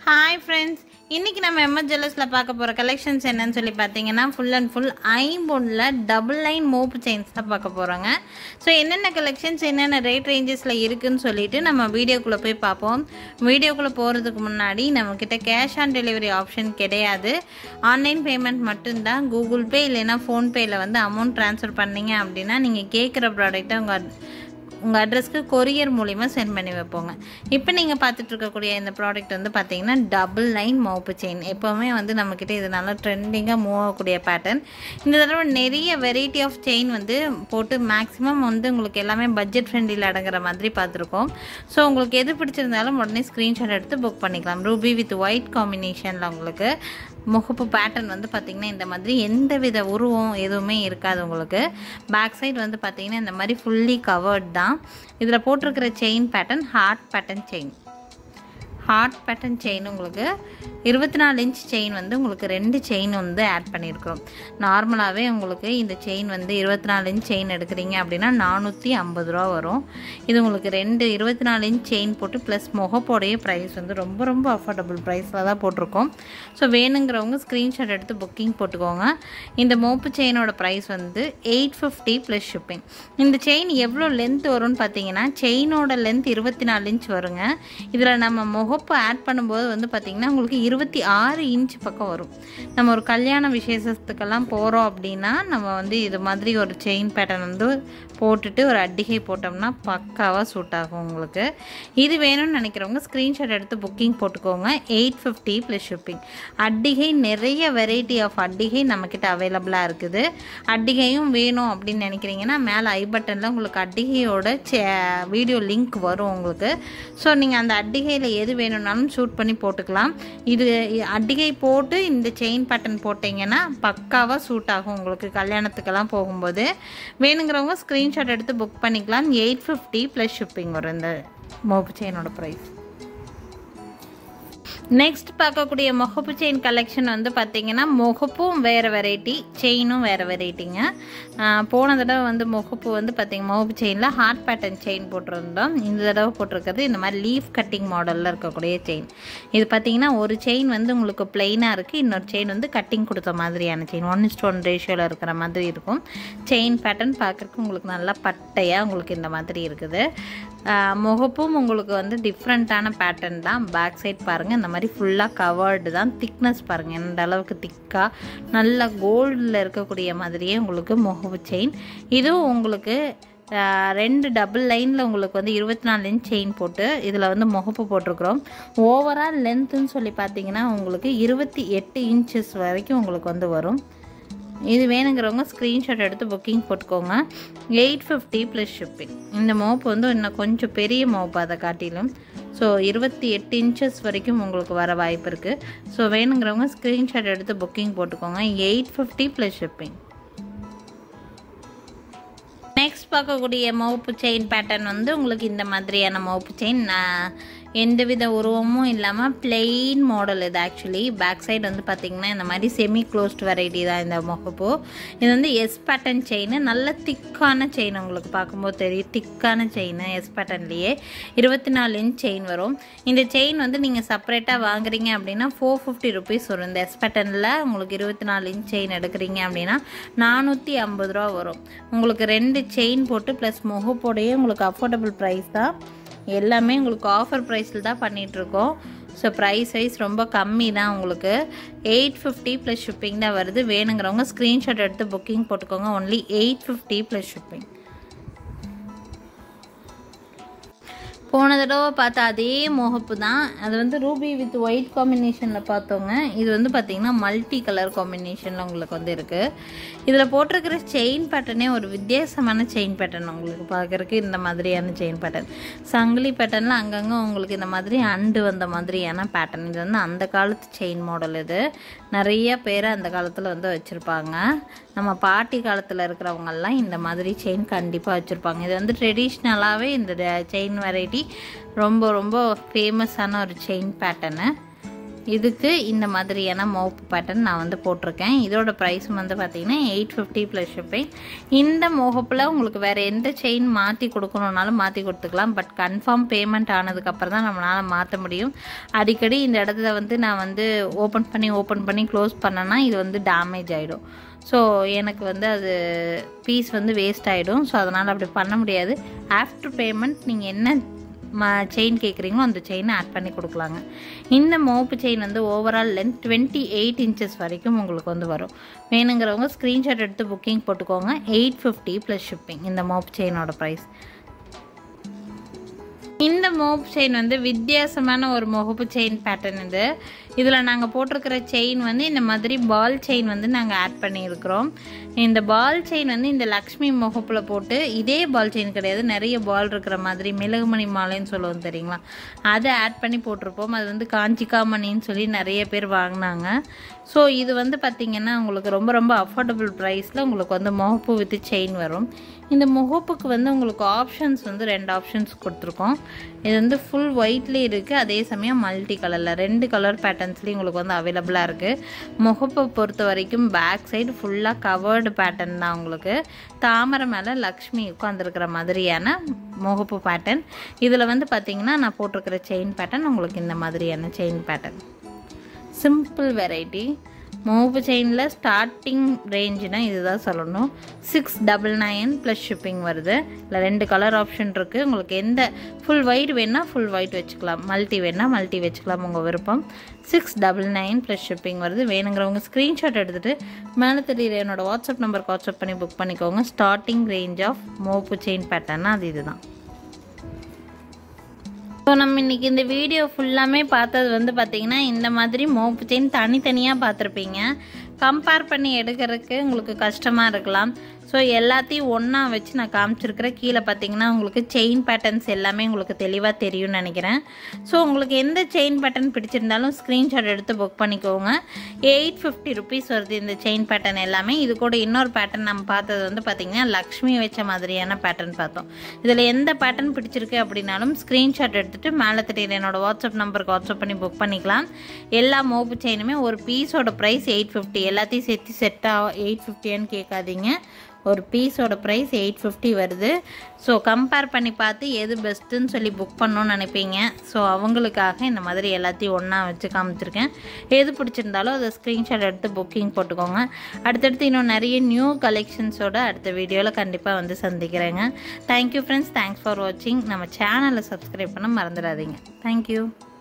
hi friends இன்றைக்கி நம்ம MS ஜுவல்லர்ஸில் பார்க்க போகிற கலெக்ஷன்ஸ் என்னன்னு சொல்லி பார்த்தீங்கன்னா ஃபுல் அண்ட் ஃபுல் ஐம்பொன்னில் டபுள் லைன் மோப்பு செயின்ஸ் தான் பார்க்க போகிறோங்க ஸோ என்னென்ன கலெக்ஷன்ஸ் என்னென்ன ரேட் ரேஞ்சஸில் இருக்குன்னு சொல்லிட்டு நம்ம வீடியோக்குள்ளே போய் பார்ப்போம் வீடியோக்குள்ளே போகிறதுக்கு முன்னாடி நம்மக்கிட்ட கேஷ் ஆன் டெலிவரி ஆப்ஷன் கிடையாது ஆன்லைன் பேமெண்ட் மட்டும்தான் கூகுள் பே இல்லைன்னா ஃபோன்பேயில் வந்து அமௌண்ட் ட்ரான்ஸ்ஃபர் பண்ணீங்க அப்படின்னா நீங்கள் கேட்குற ப்ராடக்ட்டை உங்கள் உங்கள் அட்ரஸ்க்கு கொரியர் மூலிமா சென்ட் பண்ணி வைப்போங்க இப்போ நீங்கள் பார்த்துட்டு இருக்கக்கூடிய இந்த ப்ராடக்ட் வந்து பார்த்தீங்கன்னா டபுள் லைன் மவுப்பு செயின் எப்போவுமே வந்து நம்மக்கிட்ட இது நல்லா ட்ரெண்டிங்காக மூவ் ஆகக்கூடிய பேட்டர்ன் இந்த தடவை நிறைய வெரைட்டி ஆஃப் செயின் வந்து போட்டு மேக்ஸிமம் வந்து உங்களுக்கு எல்லாமே பட்ஜெட் ஃப்ரெண்ட்லியில் அடங்குற மாதிரி பார்த்துருக்கோம் ஸோ உங்களுக்கு எது பிடிச்சிருந்தாலும் உடனே ஸ்க்ரீன்ஷாட் எடுத்து புக் பண்ணிக்கலாம் ரூபி வித் ஒயிட் காம்பினேஷனில் உங்களுக்கு முகப்பு பேட்டர்ன் வந்து பார்த்திங்கன்னா இந்த மாதிரி எந்த வித உருவம் எதுவுமே இருக்காது உங்களுக்கு பேக் சைடு வந்து பார்த்திங்கன்னா இந்த மாதிரி ஃபுல்லி கவர்ட் தான் இதில் போட்டிருக்கிற chain pattern heart pattern chain heart pattern chain உங்களுக்கு இருபத்தி நாலு இன்ச் செயின் வந்து உங்களுக்கு ரெண்டு செயின் வந்து ஆட் பண்ணியிருக்கிறோம் நார்மலாகவே உங்களுக்கு இந்த செயின் வந்து இருபத்தி நாலு இன்ச் செயின் எடுக்கிறீங்க அப்படின்னா நானூற்றி ஐம்பது ரூபா வரும் இது உங்களுக்கு ரெண்டு இருபத்தி நாலு இன்ச் செயின் போட்டு ப்ளஸ் முகப்போடைய ப்ரைஸ் வந்து ரொம்ப ரொம்ப அஃபோர்டபுள் ப்ரைஸில் தான் போட்டிருக்கோம் ஸோ வேணுங்கிறவங்க ஸ்க்ரீன்ஷாட் எடுத்து புக்கிங் போட்டுக்கோங்க இந்த மோப்பு செயினோட ப்ரைஸ் வந்து எயிட் ஃபிஃப்டி ப்ளஸ் ஷிப்பிங் இந்த செயின் எவ்வளோ லென்த் வரும்னு பார்த்தீங்கன்னா செயினோட லென்த் இருபத்தி நாலு இன்ச் வருங்க இதில் நம்ம முகப்பு ஆட் பண்ணும்போது வந்து பார்த்திங்கன்னா உங்களுக்கு இருபத்தி ஆறு இன்ச் பக்கம் வரும் நம்ம ஒரு கல்யாண விசேஷத்துக்கெல்லாம் போகிறோம் அப்படின்னா நம்ம வந்து இது மாதிரி ஒரு செயின் பேட்டர்ன் வந்து போட்டுட்டு ஒரு அட்டிகை போட்டோம்னா பக்காவாக சூட் ஆகும் உங்களுக்கு இது வேணும்னு நினைக்கிறவங்க ஸ்க்ரீன்ஷாட் எடுத்து புக்கிங் போட்டுக்கோங்க எயிட் ஃபிஃப்டி ப்ளஸ் ஷிப்பிங் அட்டிகை நிறைய வெரைட்டி ஆஃப் அட்டிகை நம்மக்கிட்ட அவைலபிளாக இருக்குது அட்டிகையும் வேணும் அப்படின்னு நினைக்கிறீங்கன்னா மேலே ஐ பட்டனில் உங்களுக்கு அட்டிகையோட வீடியோ லிங்க் வரும் உங்களுக்கு ஸோ நீங்கள் அந்த அட்டிகையில் எது வேணும்னாலும் ஷூட் பண்ணி போட்டுக்கலாம் இது அட்டிகை போட்டு இந்த செயின் பேட்டர்ன் போட்டிங்கன்னா பக்காவாக சூட் ஆகும் உங்களுக்கு கல்யாணத்துக்கெல்லாம் போகும்போது வேணுங்கிறவங்க ஸ்க்ரீன்ஷாட் எடுத்து புக் பண்ணிக்கலாம் எயிட் ஃபிஃப்டி ப்ளஸ் ஷிப்பிங் வரும் இந்த மோப்பு செயினோட ப்ரைஸ் நெக்ஸ்ட் பார்க்கக்கூடிய முகப்பு செயின் கலெக்ஷன் வந்து பார்த்திங்கன்னா முகப்பும் வேறு வெரைட்டி செயினும் வேறு வெரைட்டிங்க போன தடவை வந்து முகப்பு வந்து பார்த்திங்க முகப்பு செயினில் ஹார்ட் பேட்டர்ன் செயின் போட்டிருந்தோம் இந்த தடவை போட்டிருக்கிறது இந்த மாதிரி லீஃப் கட்டிங் மாடலில் இருக்கக்கூடிய செயின் இது பார்த்திங்கன்னா ஒரு செயின் வந்து உங்களுக்கு பிளெயினாக இருக்குது இன்னொரு செயின் வந்து கட்டிங் கொடுத்த மாதிரியான செயின் ஒன் இஸ்ட் ஒன் ரேஷியோவில் இருக்கிற மாதிரி இருக்கும் செயின் பேட்டர்ன் பார்க்குறதுக்கு உங்களுக்கு நல்லா பட்டையாக உங்களுக்கு இந்த மாதிரி இருக்குது முகப்பும் உங்களுக்கு வந்து டிஃப்ரெண்ட்டான பேட்டர்ன் தான் பேக் சைட் பாருங்கள் இந்த மாதிரி ஃபுல்லாக கவர்டு தான் திக்னஸ் பாருங்கள் எந்த அளவுக்கு திக்காக நல்ல கோல்டில் இருக்கக்கூடிய மாதிரியே உங்களுக்கு முகப்பு செயின் இதுவும் உங்களுக்கு ரெண்டு டபுள் லைனில் உங்களுக்கு வந்து இருபத்தி நாலு இன்ச் செயின் போட்டு இதில் வந்து முகப்பு போட்டிருக்கிறோம் ஓவரால் லென்த்துன்னு சொல்லி பார்த்தீங்கன்னா உங்களுக்கு இருபத்தி எட்டு இன்ச்சஸ் வரைக்கும் உங்களுக்கு வந்து வரும் இது வேணுங்கிறவங்க ஸ்க்ரீன்ஷாட் எடுத்து புக்கிங் போட்டுக்கோங்க எயிட் ஃபிஃப்டி ப்ளஸ் ஷிப்பிங் இந்த மோப்பு வந்து இன்னும் கொஞ்சம் பெரிய மோப்பு அதை காட்டிலும் ஸோ இருபத்தி எட்டு இன்ச்சஸ் வரைக்கும் உங்களுக்கு வர வாய்ப்பு இருக்குது ஸோ வேணுங்கிறவங்க ஸ்க்ரீன்ஷாட் எடுத்து புக்கிங் போட்டுக்கோங்க eight fifty plus shipping next பார்க்கக்கூடிய மவுப்பு செயின் பேட்டர்ன் வந்து உங்களுக்கு இந்த மாதிரியான மவுப்பு செயின் எந்தவித உருவமும் இல்லாமல் பிளெயின் மாடல் இது ஆக்சுவலி பேக் சைடு வந்து பார்த்திங்கன்னா இந்த மாதிரி செமி க்ளோஸ்ட் வெரைட்டி தான் இந்த முகப்பு இது வந்து எஸ் பேட்டர்ன் செயின் நல்ல திக்கான செயின் உங்களுக்கு பார்க்கும்போது தெரியும் திக்கான செயின் எஸ் பேட்டர்ன்லேயே இருபத்தி நாலு இன்ச் செயின் வரும் இந்த செயின் வந்து நீங்கள் செப்பரேட்டாக வாங்குறீங்க அப்படின்னா ஃபோர் ஃபிஃப்டி ருபீஸ் வரும் இந்த எஸ் பேட்டர்னில் உங்களுக்கு இருபத்தி நாலு இன்ச் செயின் எடுக்கிறீங்க அப்படின்னா நானூற்றி ஐம்பது ரூபா வரும் உங்களுக்கு ரெண்டு செயின் போட்டு ப்ளஸ் முகப்போடையே உங்களுக்கு அஃபோர்டபுள் ப்ரைஸ் தான் எல்லாமே உங்களுக்கு ஆஃபர் ப்ரைஸில் தான் பண்ணிகிட்ருக்கோம் ஸோ ப்ரைஸ் வைஸ் ரொம்ப கம்மி தான் உங்களுக்கு எயிட் ஃபிஃப்டி ப்ளஸ் ஷிப்பிங் தான் வருது வேணுங்கிறவங்க ஸ்க்ரீன்ஷாட் எடுத்து புக்கிங் போட்டுக்கோங்க only eight fifty plus shipping போன தடவை பார்த்த அதே முகப்பு தான் அது வந்து ரூபி வித் ஒயிட் காம்பினேஷனில் பார்த்தோங்க இது வந்து பார்த்திங்கன்னா மல்டி கலர் காம்பினேஷனில் உங்களுக்கு வந்து இருக்குது இதில் போட்டிருக்கிற செயின் பேட்டர்னே ஒரு வித்தியாசமான செயின் பேட்டர்ன் உங்களுக்கு பார்க்குறக்கு இந்த மாதிரியான செயின் பேட்டர்ன் சங்கிலி பேட்டர்னில் அங்கங்கே உங்களுக்கு இந்த மாதிரி அண்டு வந்த மாதிரியான பேட்டர்ன் இது வந்து அந்த காலத்து செயின் மாடல் இது நிறைய பேர் அந்த காலத்தில் வந்து வச்சுருப்பாங்க நம்ம பாட்டி காலத்தில் இருக்கிறவங்கெல்லாம் இந்த மாதிரி செயின் கண்டிப்பாக வச்சுருப்பாங்க இது வந்து ட்ரெடிஷ்னலாகவே இந்த செயின் வெரைட்டி ரொம்ப ரொம்ப ஃபேமஸான ஒரு செயின் பேட்டர்னு இதுக்கு இந்த மாதிரியான மோப்பு பேட்டர்ன் நான் வந்து போட்டிருக்கேன் இதோட ப்ரைஸும் வந்து பார்த்தீங்கன்னா எயிட் ஃபிஃப்டி ப்ளஸ் ஷிப்பிங் இந்த முகப்பில் உங்களுக்கு வேறு எந்த செயின் மாற்றி கொடுக்கணுன்னாலும் மாற்றி கொடுத்துக்கலாம் பட் கன்ஃபார்ம் பேமெண்ட் ஆனதுக்கப்புறம் தான் நம்மளால் மாற்ற முடியும் அடிக்கடி இந்த இடத்துல வந்து நான் வந்து ஓப்பன் பண்ணி ஓப்பன் பண்ணி க்ளோஸ் பண்ணேன்னா இது வந்து டேமேஜ் ஆகிடும் ஸோ எனக்கு வந்து அது பீஸ் வந்து வேஸ்ட் ஆகிடும் ஸோ அதனால் அப்படி பண்ண முடியாது ஆஃப்டர் பேமெண்ட் நீங்கள் என்ன ம செயின் கேட்குறீங்களோ அந்த செயினை ஆட் பண்ணி கொடுக்கலாங்க இந்த மோப்பு செயின் வந்து overall length twenty eight inches வரைக்கும் உங்களுக்கு வந்து வரும் வேணுங்கிறவங்க ஸ்க்ரீன்ஷாட் எடுத்து புக்கிங் போட்டுக்கோங்க எயிட் ஃபிஃப்டி ப்ளஸ் ஷிப்பிங் இந்த மோப்பு செயினோட ப்ரைஸ் இந்த மோப் செயின் வந்து வித்தியாசமான ஒரு முகப்பு செயின் பேட்டர்ன் இது இதில் நாங்கள் போட்டிருக்கிற செயின் வந்து இந்த மாதிரி பால் செயின் வந்து நாங்கள் ஆட் பண்ணியிருக்கிறோம் இந்த பால் செயின் வந்து இந்த லக்ஷ்மி முகப்பில் போட்டு இதே பால் செயின் கிடையாது நிறைய பால் இருக்கிற மாதிரி மிளகுமணி மாலைன்னு சொல்லுவோம் தெரியுங்களா அதை ஆட் பண்ணி போட்டிருப்போம் அது வந்து காஞ்சிகாமணின்னு சொல்லி நிறைய பேர் வாங்கினாங்க ஸோ இது வந்து பார்த்திங்கன்னா உங்களுக்கு ரொம்ப ரொம்ப அஃபோர்டபுள் ப்ரைஸில் உங்களுக்கு வந்து முகப்பு வித் செயின் வரும் இந்த முகப்புக்கு வந்து உங்களுக்கு ஆப்ஷன்ஸ் வந்து ரெண்டு ஆப்ஷன்ஸ் கொடுத்துருக்கோம் இது வந்து ஃபுல் ஒயிட்லேயும் இருக்குது அதே சமயம் மல்டி கலரில் ரெண்டு கலர் பேட்டர்ன்ஸ்லேயும் உங்களுக்கு வந்து அவைலபிளாக இருக்குது முகப்பை பொறுத்த வரைக்கும் பேக் சைடு ஃபுல்லாக கவர்டு பேட்டர்ன் தான் உங்களுக்கு தாமரை மேலே லக்ஷ்மி உட்காந்துருக்கிற மாதிரியான முகப்பு பேட்டர்ன் இதில் வந்து பார்த்திங்கன்னா நான் போட்டிருக்கிற செயின் பேட்டர்ன் உங்களுக்கு இந்த மாதிரியான செயின் பேட்டர்ன் சிம்பிள் வெரைட்டி மூவு செயினில் ஸ்டார்டிங் ரேஞ்சுனா இதுதான் சொல்லணும் six double nine plus shipping வருது இல்லை ரெண்டு கலர் ஆப்ஷன் இருக்குது உங்களுக்கு எந்த ஃபுல் ஒயிட் வேணால் ஃபுல் ஒயிட் வச்சுக்கலாம் மல்டி வேணால் மல்டி வச்சுக்கலாம் உங்கள் விருப்பம் six double nine plus shipping வருது வேணுங்கிறவங்க ஸ்க்ரீன்ஷாட் எடுத்துகிட்டு மேலே தெரியுற என்னோட வாட்ஸ்அப் நம்பருக்கு வாட்ஸ்அப் பண்ணி புக் பண்ணிக்கோங்க ஸ்டார்டிங் ரேஞ்ச் ஆஃப் மோப்பு செயின் பேட்டர்னா அது இதுதான் ஸோ நம்ம இன்றைக்கி இந்த வீடியோ ஃபுல்லாமே பார்த்தது வந்து பார்த்திங்கன்னா இந்த மாதிரி மோப்பு செயின் தனித்தனியாக பார்த்துருப்பீங்க கம்பேர் பண்ணி எடுக்கிறதுக்கு உங்களுக்கு கஷ்டமாக இருக்கலாம் ஸோ எல்லாத்தையும் ஒன்றா வச்சு நான் காமிச்சிருக்கிற கீழே பார்த்தீங்கன்னா உங்களுக்கு செயின் பேட்டர்ன்ஸ் எல்லாமே உங்களுக்கு தெளிவாக தெரியும்னு நினைக்கிறேன் ஸோ உங்களுக்கு எந்த செயின் பேட்டர்ன் பிடிச்சிருந்தாலும் ஸ்க்ரீன்ஷாட் எடுத்து புக் பண்ணிக்கோங்க எயிட் ஃபிஃப்டி ருபீஸ் வருது இந்த செயின் பேட்டர்ன் எல்லாமே இது கூட இன்னொரு பேட்டர்ன் நம்ம பார்த்தது வந்து பார்த்திங்கன்னா லக்ஷ்மி வச்ச மாதிரியான பேட்டர்ன் பார்த்தோம் இதில் எந்த பேட்டர்ன் பிடிச்சிருக்கு அப்படின்னாலும் ஸ்க்ரீன்ஷாட் எடுத்துகிட்டு மேலே தெரியுற என்னோட வாட்ஸ்அப் நம்பருக்கு வாட்ஸ்அப் பண்ணி புக் பண்ணிக்கலாம் எல்லா மோப்பு செயினுமே ஒரு பீஸோட ப்ரைஸ் எயிட் ஃபிஃப்டி எல்லாத்தையும் சேர்த்து செட்டாக எயிட் ஃபிஃப்டியான்னு கேட்காதீங்க ஒரு பீஸோட ப்ரைஸ் எயிட் ஃபிஃப்டி வருது ஸோ கம்பேர் பண்ணி பார்த்து எது பெஸ்ட்டுன்னு சொல்லி புக் பண்ணணும்னு நினைப்பீங்க ஸோ அவங்களுக்காக இந்த மாதிரி எல்லாத்தையும் ஒன்றா வச்சு காமிச்சிருக்கேன் எது பிடிச்சிருந்தாலும் அதை ஸ்க்ரீன்ஷாட் எடுத்து புக்கிங் போட்டுக்கோங்க அடுத்தடுத்து இன்னும் நிறைய நியூ கலெக்ஷன்ஸோட அடுத்த வீடியோவில் கண்டிப்பாக வந்து சந்திக்கிறேங்க தேங்க்யூ ஃப்ரெண்ட்ஸ் தேங்க்ஸ் ஃபார் வாட்சிங் நம்ம சேனலை சப்ஸ்கிரைப் பண்ண மறந்துடாதீங்க தேங்க்யூ